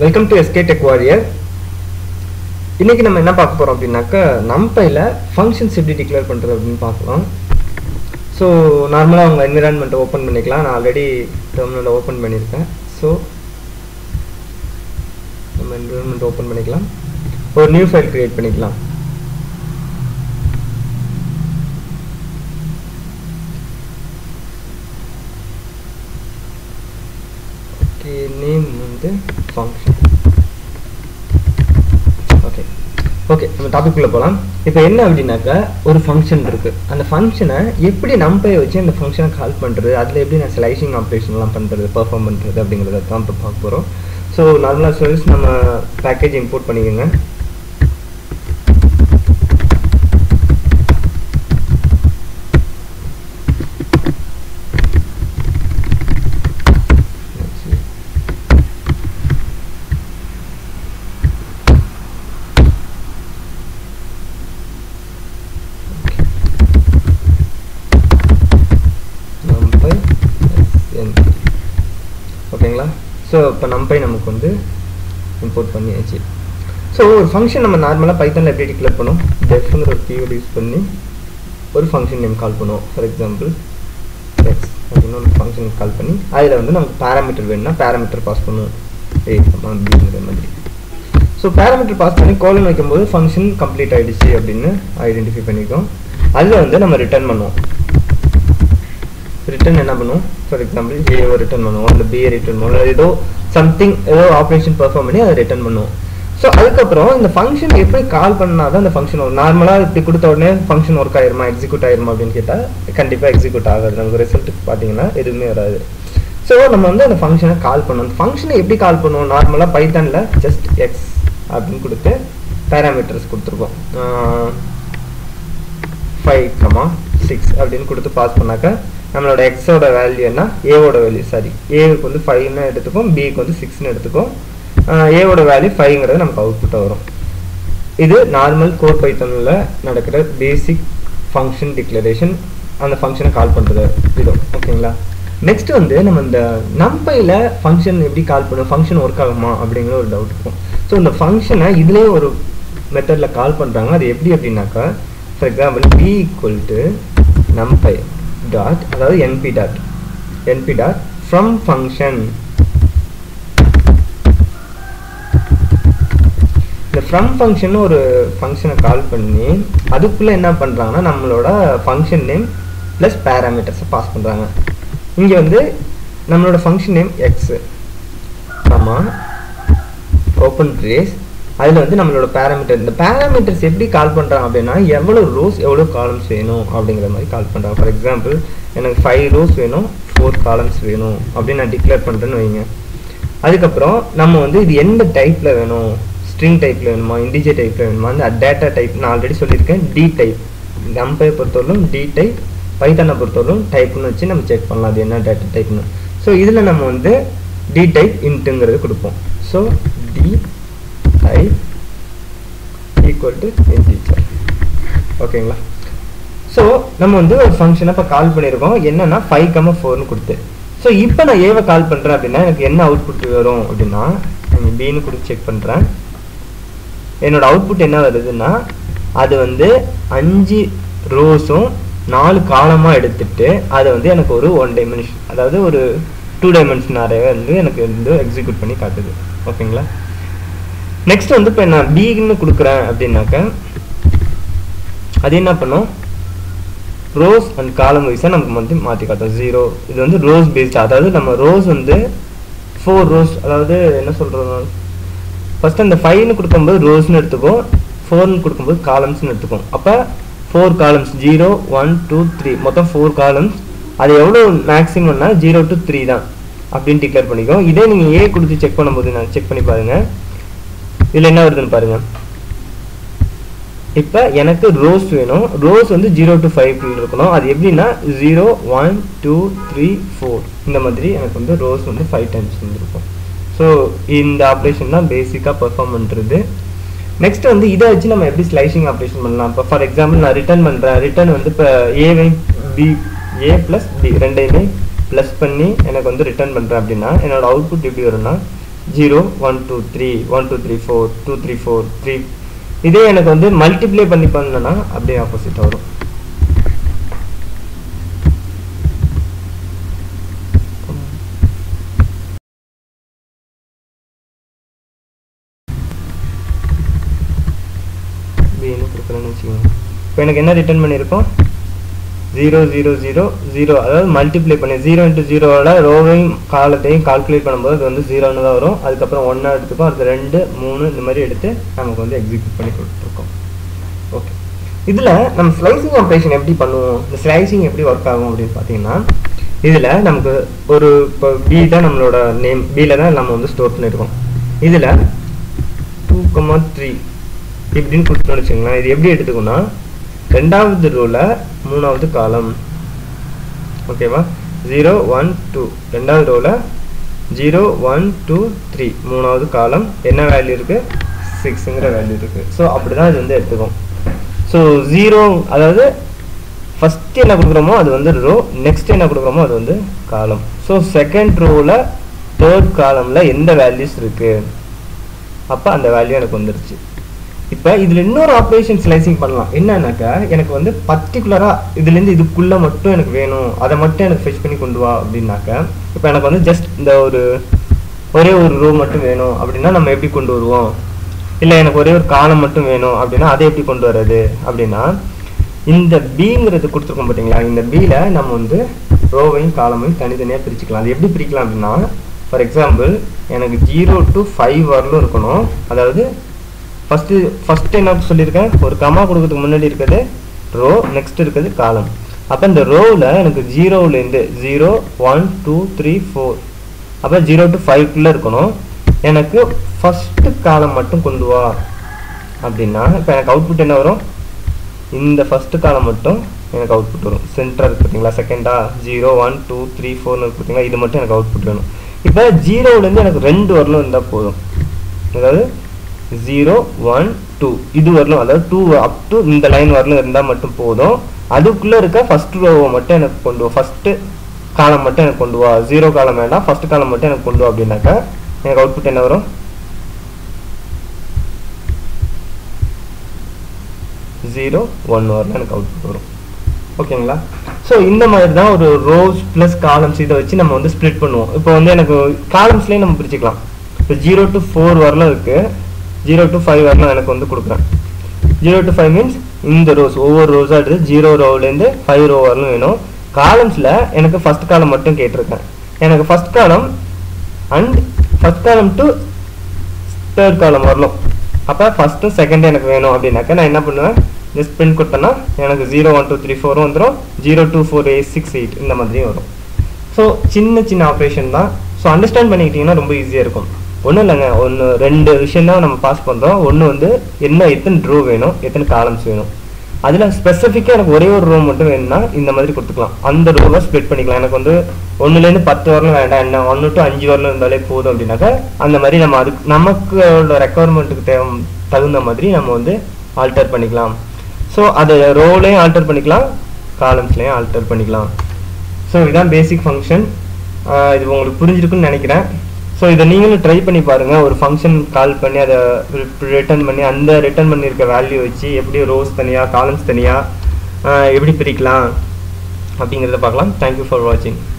welcome to SK tech warrior இன்னைக்கு நம்ம என்ன பார்க்க போறோம் அப்படின்னாக்கா நம்பையில் ஃபங்க்ஷன்ஸ் எப்படி டிக்ளேர் பண்ணுறது அப்படின்னு பார்க்கலாம் ஸோ நார்மலாக உங்கள் என்விரான்மெண்ட்டை ஓப்பன் பண்ணிக்கலாம் நான் ஆல்ரெடி டெர்மினலை ஓப்பன் பண்ணியிருக்கேன் ஸோ நம்ம என்விரான்மெண்ட் ஓப்பன் பண்ணிக்கலாம் ஒரு நியூ ஃபைல் க்ரியேட் பண்ணிக்கலாம் ஓகே நேம் வந்து ஃபங்க்ஷன் ஓகே ஓகே நம்ம டாபிக்குள்ளே போகலாம் இப்போ என்ன அப்படின்னாக்கா ஒரு ஃபங்க்ஷன் இருக்குது அந்த ஃபங்க்ஷனை எப்படி நம்பை வச்சு அந்த ஃபங்க்ஷனை கால் பண்ணுறது அதில் எப்படி நான் ஸ்லைசிங் ஆப்ரேஷன்லாம் பண்ணுறது பெர்ஃபார்ம் பண்ணுறது அப்படிங்கிறத தான் இப்போ பார்க்க போகிறோம் ஸோ நார்மலாக சர்வீஸ் நம்ம பேக்கேஜ் இம்போர்ட் பண்ணிக்கோங்க நம்பை என் ஓகேங்களா ஸோ இப்போ நம்பை நமக்கு வந்து இம்போர்ட் பண்ணியாச்சு ஸோ ஒரு ஃபங்க்ஷன் நம்ம நார்மலாக பைத்தனில் எப்படி டிக்ளேர் பண்ணோம் டெஃப்ங்கிற ஒரு கீவேர்டு யூஸ் பண்ணி ஒரு ஃபங்க்ஷன் நேம் கால் பண்ணுவோம் ஃபார் எக்ஸாம்பிள் எக்ஸ் அப்படின்னு ஒரு ஃபங்க்ஷன் கால் பண்ணி அதில் வந்து நமக்கு பேராமீட்டர் வேணும்னா பேராமீட்டர் பாஸ் பண்ணுவோம் ஏ பிங்கிற மாதிரி ஸோ பேராமீட்டர் பாஸ் பண்ணி கோலன் வைக்கும்போது ஃபங்க்ஷன் கம்ப்ளீட் ஆயிடுச்சு அப்படின்னு ஐடென்டிஃபை பண்ணிக்கோம் அதில் வந்து நம்ம ரிட்டர்ன் பண்ணுவோம் ரிட்டர்ன் என்ன பண்ணுவோம் ஃபார் எக்ஸாம்பிள் ஏஓ ரிட்டர்ன் பண்ணுவோம் இல்லை பிஏ ரிட்டர்ன் பண்ணுவோம் இல்லை ஏதோ சம்திங் ஏதோ ஆப்ரேஷன் பெர்ஃபார்ம் பண்ணி அதை ரிட்டர்ன் பண்ணுவோம் ஸோ அதுக்கப்புறம் இந்த ஃபங்க்ஷன் எப்படி கால் பண்ணால் தான் இந்த ஃபங்க்ஷன் ஒரு நார்மலாக இப்படி கொடுத்த உடனே ஃபங்க்ஷன் ஒர்க் ஆயிருமா எக்ஸிக்யூட் ஆயிருமா அப்படின்னு கேட்டால் கண்டிப்பாக எக்ஸிக்யூட் ஆகாது நமக்கு ரிசல்ட்டுக்கு பார்த்தீங்கன்னா எதுவுமே வராது ஸோ நம்ம வந்து அந்த ஃபங்க்ஷனை கால் பண்ணணும் அந்த ஃபங்க்ஷனை எப்படி கால் பண்ணுவோம் நார்மலாக பைத்தனில் ஜஸ்ட் எக்ஸ் அப்படின்னு கொடுத்து பேராமீட்டர்ஸ் கொடுத்துருக்கோம் ஃபைவ் கமா சிக்ஸ் அப்படின்னு கொடுத்து பாஸ் பண்ணாக்கா நம்மளோட எக்ஸோட வேல்யூ என்ன ஏவோட வேல்யூ சாரி ஏவுக்கு வந்து ஃபைவ்னு எடுத்துக்கும் பிக்கு வந்து சிக்ஸ்னு எடுத்துக்கும் ஏவோட வேல்யூ ஃபைவ்ங்கிறது நமக்கு அவுட்புட்டாக வரும் இது நார்மல் கோட் பைத்தனில் நடக்கிற பேசிக் ஃபங்க்ஷன் டிக்ளரேஷன் அந்த ஃபங்க்ஷனை கால் பண்ணுறது விதம் ஓகேங்களா நெக்ஸ்ட் வந்து நம்ம இந்த நம்பையில் ஃபங்க்ஷன் எப்படி கால் பண்ணும் ஃபங்க்ஷன் ஒர்க் ஆகுமா அப்படிங்கிற ஒரு டவுட் இருக்கும் ஸோ இந்த ஃபங்க்ஷனை இதுலேயே ஒரு மெத்தடில் கால் பண்ணுறாங்க அது எப்படி அப்படின்னாக்கா for example P equal to numpy dot அதாவது NP dot NP dot from function இந்த ஃப்ரம் ஃபங்க்ஷன் ஒரு ஃபங்க்ஷனை கால் பண்ணி அதுக்குள்ளே என்ன பண்ணுறாங்கன்னா நம்மளோட ஃபங்க்ஷன் நேம் ப்ளஸ் பேராமீட்டர்ஸை பாஸ் பண்ணுறாங்க இங்கே வந்து நம்மளோட ஃபங்க்ஷன் நேம் எக்ஸு ஆமாம் ஓப்பன் ப்ரேஸ் அதில் வந்து நம்மளோட பேராமீட்டர் இந்த பேராமீட்டர்ஸ் எப்படி கால் பண்ணுறாங்க அப்படின்னா எவ்வளோ ரோஸ் எவ்வளோ காலம்ஸ் வேணும் அப்படிங்கிற மாதிரி கால் பண்ணுறாங்க ஃபார் எக்ஸாம்பிள் எனக்கு ஃபைவ் ரோஸ் வேணும் ஃபோர் காலம்ஸ் வேணும் அப்படின்னு நான் டிக்ளேர் பண்ணுறேன்னு வைங்க அதுக்கப்புறம் நம்ம வந்து இது எந்த டைப்பில் வேணும் ஸ்ட்ரிங் டைப்பில் வேணுமா இண்டிஜர் டைப்பில் வேணுமா அந்த டேட்டா டைப் நான் ஆல்ரெடி சொல்லியிருக்கேன் டி டைப் நம்பை பொறுத்தவரைக்கும் டி டைப் பைத்தானை பொறுத்தவரைக்கும் டைப்னு வச்சு நம்ம செக் பண்ணலாம் அது என்ன டேட்டா டைப்னு ஸோ இதில் நம்ம வந்து டி டைப் இன்ட்டுங்கிறது கொடுப்போம் so D type equal to integer ஓகேங்களா ஸோ நம்ம வந்து ஒரு ஃபங்க்ஷனை இப்போ கால் பண்ணியிருக்கோம் என்னன்னா ஃபைவ் கம்ம ஃபோர்னு கொடுத்து ஸோ இப்போ நான் ஏவை கால் பண்ணுறேன் அப்படின்னா எனக்கு என்ன அவுட்புட் வரும் அப்படின்னா நான் பின்னு கொடுத்து செக் பண்ணுறேன் என்னோட அவுட்புட் என்ன வருதுன்னா அது வந்து அஞ்சு ரோஸும் நாலு காலமாக எடுத்துட்டு அதை வந்து எனக்கு ஒரு ஒன் டைமென்ஷன் அதாவது ஒரு டூ டைமென்ஷன் அரே வந்து எனக்கு வந்து எக்ஸிக்யூட் பண்ணி காட்டுது ஓகேங்களா நெக்ஸ்ட் வந்து இப்போ நான் பின்னு கொடுக்குறேன் அப்படின்னாக்க அது என்ன பண்ணும் ரோஸ் அண்ட் காலம் வைஸாக நமக்கு வந்து மாற்றி காட்டும் ஜீரோ இது வந்து ரோஸ் பேஸ்ட் அதாவது நம்ம ரோஸ் வந்து ஃபோர் ரோஸ் அதாவது என்ன சொல்கிறது ஃபர்ஸ்ட் அந்த ஃபைவ்னு கொடுக்கும்போது ரோஸ்னு எடுத்துக்கோ ஃபோர்னு கொடுக்கும்போது காலம்ஸ்னு எடுத்துக்கோம் அப்போ four columns zero one two three மொத்தம் ஃபோர் காலம்ஸ் அது எவ்வளோ மேக்ஸிமம்னா ஜீரோ டு த்ரீ தான் அப்படின்னு டிக்ளேர் பண்ணிக்கோ இதே நீங்கள் ஏ கொடுத்து செக் பண்ணும்போது நான் செக் பண்ணி பாருங்கள் இதில் என்ன வருதுன்னு பாருங்கள் இப்போ எனக்கு ரோஸ் வேணும் ரோஸ் வந்து ஜீரோ டு ஃபைவ் இருக்கணும் அது எப்படின்னா zero one two three four இந்த மாதிரி எனக்கு வந்து ரோஸ் வந்து ஃபைவ் டைம்ஸ் வந்துருக்கும் ஸோ இந்த ஆப்ரேஷன் தான் பேசிக்காக பெர்ஃபார்ம் பண்ணுறது நெக்ஸ்ட் வந்து இதை வச்சு நம்ம எப்படி ஸ்லைசிங் ஆப்ரேஷன் பண்ணலாம் இப்போ ஃபார் எக்ஸாம்பிள் நான் ரிட்டர்ன் பண்ணுறேன் ரிட்டர்ன் வந்து இப்போ ஏவை பி ஏ ப்ளஸ் பி ரெண்டையுமே ப்ளஸ் பண்ணி எனக்கு வந்து ரிட்டர்ன் பண்ணுறேன் அப்படின்னா என்னோட அவுட்புட் எப்படி வரும்னா zero one two three one two three four two three four three இதே எனக்கு வந்து மல்டிப்ளை பண்ணி பண்ணனா அப்படியே ஆப்போசிட் வரும் பின்னு கொடுக்குறேன்னு வச்சுக்கோங்க இப்போ எனக்கு என்ன ரிட்டர்ன் பண்ணியிருக்கோம் ஜீரோ ஜீரோ ஜீரோ ஜீரோ அதாவது மல்டிப்ளை பண்ணி ஜீரோ இன்ட்டு ஜீரோவில் ரோவையும் காலத்தையும் கால்குலேட் பண்ணும்போது அது வந்து ஜீரோன்னு தான் வரும் அதுக்கப்புறம் ஒன்றா எடுத்துக்கோ அது ரெண்டு மூணு இந்த மாதிரி எடுத்து நமக்கு வந்து எக்ஸிக்யூட் பண்ணி கொடுத்துருக்கோம் ஓகே இதில் நம்ம ஸ்லைசிங் ஆப்ரேஷன் எப்படி பண்ணுவோம் இந்த ஸ்லைசிங் எப்படி ஒர்க் ஆகும் அப்படின்னு பார்த்தீங்கன்னா இதில் நமக்கு ஒரு இப்போ பி தான் நம்மளோட நேம் பியில் தான் நம்ம வந்து ஸ்டோர் பண்ணியிருக்கோம் இதில் டூ கமா த்ரீ இப்படின்னு கொடுத்தோம்னு வச்சுங்களேன் இது எப்படி எடுத்துக்கோன்னா ரெண்டாவது ரோவில் மூணாவது காலம் ஓகேவா ஜீரோ ஒன் டூ ரெண்டாவது ரோவில் ஜீரோ ஒன் டூ த்ரீ மூணாவது காலம் என்ன வேல்யூ இருக்குது சிக்ஸுங்கிற வேல்யூ இருக்குது ஸோ அப்படி தான் இது வந்து எடுத்துக்கும் ஸோ ஜீரோ அதாவது ஃபஸ்ட்டு என்ன கொடுக்குறோமோ அது வந்து ரோ நெக்ஸ்ட் என்ன கொடுக்குறோமோ அது வந்து காலம் ஸோ செகண்ட் ரோவில் தேர்ட் காலமில் எந்த வேல்யூஸ் இருக்குது அப்போ அந்த வேல்யூ எனக்கு வந்துருச்சு இப்போ இதில் இன்னொரு ஆப்ரேஷன் ஸ்லைசிங் பண்ணலாம் என்னன்னாக்கா எனக்கு வந்து பர்டிகுலராக இதுலேருந்து இதுக்குள்ளே மட்டும் எனக்கு வேணும் அதை மட்டும் எனக்கு ஃபெச் பண்ணி கொண்டு வா அப்படின்னாக்கா இப்போ எனக்கு வந்து ஜஸ்ட் இந்த ஒரு ஒரே ஒரு ரோ மட்டும் வேணும் அப்படின்னா நம்ம எப்படி கொண்டு வருவோம் இல்லை எனக்கு ஒரே ஒரு காலம் மட்டும் வேணும் அப்படின்னா அதை எப்படி கொண்டு வர்றது அப்படின்னா இந்த பிங்கிறது கொடுத்துருக்கோம் பார்த்தீங்களா இந்த பியில் நம்ம வந்து ரோவையும் காலமையும் தனித்தனியாக பிரிச்சுக்கலாம் அது எப்படி பிரிக்கலாம் அப்படின்னா ஃபார் எக்ஸாம்பிள் எனக்கு ஜீரோ டு ஃபைவ் வரலும் இருக்கணும் அதாவது ஃபஸ்ட்டு ஃபஸ்ட்டு என்ன சொல்லியிருக்கேன் ஒரு கமா கொடுக்கறதுக்கு முன்னாடி இருக்கிறது ரோ நெக்ஸ்ட் இருக்கிறது காலம் அப்போ இந்த ரோவில் எனக்கு ஜீரோவிலேருந்து zero one two three four அப்போ ஜீரோ டு ஃபைவ்க்குள்ளே இருக்கணும் எனக்கு ஃபஸ்ட்டு காலம் மட்டும் கொண்டு வா அப்படின்னா இப்போ எனக்கு அவுட்புட் என்ன வரும் இந்த ஃபஸ்ட்டு காலம் மட்டும் எனக்கு அவுட்புட் வரும் சென்டராக இருக்குது பார்த்தீங்களா செகண்டா ஜீரோ ஒன் டூ த்ரீ ஃபோர்னு இருக்கு பார்த்தீங்களா இது மட்டும் எனக்கு அவுட்புட் வேணும் இப்போ ஜீரோவிலேருந்து எனக்கு ரெண்டு வரலும் இருந்தால் போதும் அதாவது ஜீரோ ஒன் டூ இது வரலும் அதாவது டூ அப் டு இந்த லைன் வரலும் இருந்தால் மட்டும் போதும் அதுக்குள்ளே இருக்க ஃபஸ்ட் ரோவை மட்டும் எனக்கு கொண்டு வா ஃபஸ்ட்டு காலம் மட்டும் எனக்கு கொண்டு வா ஜீரோ காலம் வேண்டாம் ஃபஸ்ட் காலம் மட்டும் எனக்கு கொண்டு வா அப்படின்னாக்கா எனக்கு அவுட்புட் என்ன வரும் ஜீரோ ஒன் வரலாம் எனக்கு அவுட்புட் வரும் ஓகேங்களா ஸோ இந்த மாதிரி தான் ஒரு ரோஸ் ப்ளஸ் காலம்ஸ் இதை வச்சு நம்ம வந்து ஸ்ப்ளிட் பண்ணுவோம் இப்போ வந்து எனக்கு காலம்ஸ்லேயே நம்ம பிரிச்சுக்கலாம் இப்போ ஜீரோ டு ஃபோர் வரலாம் இருக்குது ஜீரோ டு ஃபைவ் வரலாம் எனக்கு வந்து கொடுக்குறேன் ஜீரோ டு ஃபைவ் மீன்ஸ் இந்த ரோஸ் ஒவ்வொரு ரோஸாக எடுத்து ஜீரோ ரோவ்லேருந்து ஃபைவ் ரோ வரலும் வேணும் காலம்ஸில் எனக்கு ஃபஸ்ட் காலம் மட்டும் கேட்டிருக்கேன் எனக்கு first column and first column to third column வரலாம் அப்போ ஃபஸ்ட்டு செகண்ட் எனக்கு வேணும் அப்படின்னாக்கா நான் என்ன பண்ணுவேன் ஜஸ்ட் பிரிண்ட் கொடுத்தேன்னா எனக்கு ஜீரோ ஒன் டூ த்ரீ ஃபோரும் வந்துடும் zero two four eight six eight இந்த மாதிரியும் வரும் ஸோ சின்ன சின்ன ஆப்ரேஷன் தான் ஸோ அண்டர்ஸ்டாண்ட் பண்ணிக்கிட்டிங்கன்னா ரொம்ப ஈஸியாக இருக்கும் ஒன்றும் இல்லைங்க ஒன்று ரெண்டு விஷயம் தான் நம்ம பாஸ் பண்ணுறோம் ஒன்று வந்து என்ன எத்தனை ட்ரோ வேணும் எத்தனை காலம்ஸ் வேணும் அதில் ஸ்பெசிஃபிக்காக எனக்கு ஒரே ஒரு ரோ மட்டும் வேணும்னா இந்த மாதிரி கொடுத்துக்கலாம் அந்த ரோவை ஸ்ப்ளிட் பண்ணிக்கலாம் எனக்கு வந்து ஒன்றுலேருந்து பத்து வரலும் வேண்டாம் என்ன ஒன்று டு அஞ்சு வரலும் இருந்தாலே போதும் அப்படின்னாக்கா அந்த மாதிரி நம்ம அதுக்கு நமக்கு ரெக்குவயர்மெண்ட்டுக்கு தேவை தகுந்த மாதிரி நம்ம வந்து ஆல்டர் பண்ணிக்கலாம் ஸோ அதை ரோலையும் ஆல்டர் பண்ணிக்கலாம் காலம்ஸ்லையும் ஆல்டர் பண்ணிக்கலாம் ஸோ இதுதான் பேசிக் ஃபங்க்ஷன் இது உங்களுக்கு புரிஞ்சிருக்குன்னு நினைக்கிறேன் ஸோ இதை நீங்களும் ட்ரை பண்ணி பாருங்கள் ஒரு ஃபங்க்ஷன் கால் பண்ணி அதை ரிட்டர்ன் பண்ணி அந்த ரிட்டர்ன் பண்ணியிருக்க வேல்யூ வச்சு எப்படி ரோஸ் தனியாக காலம்ஸ் தனியாக எப்படி பிரிக்கலாம் அப்படிங்கிறத பார்க்கலாம் தேங்க்யூ ஃபார் வாட்சிங்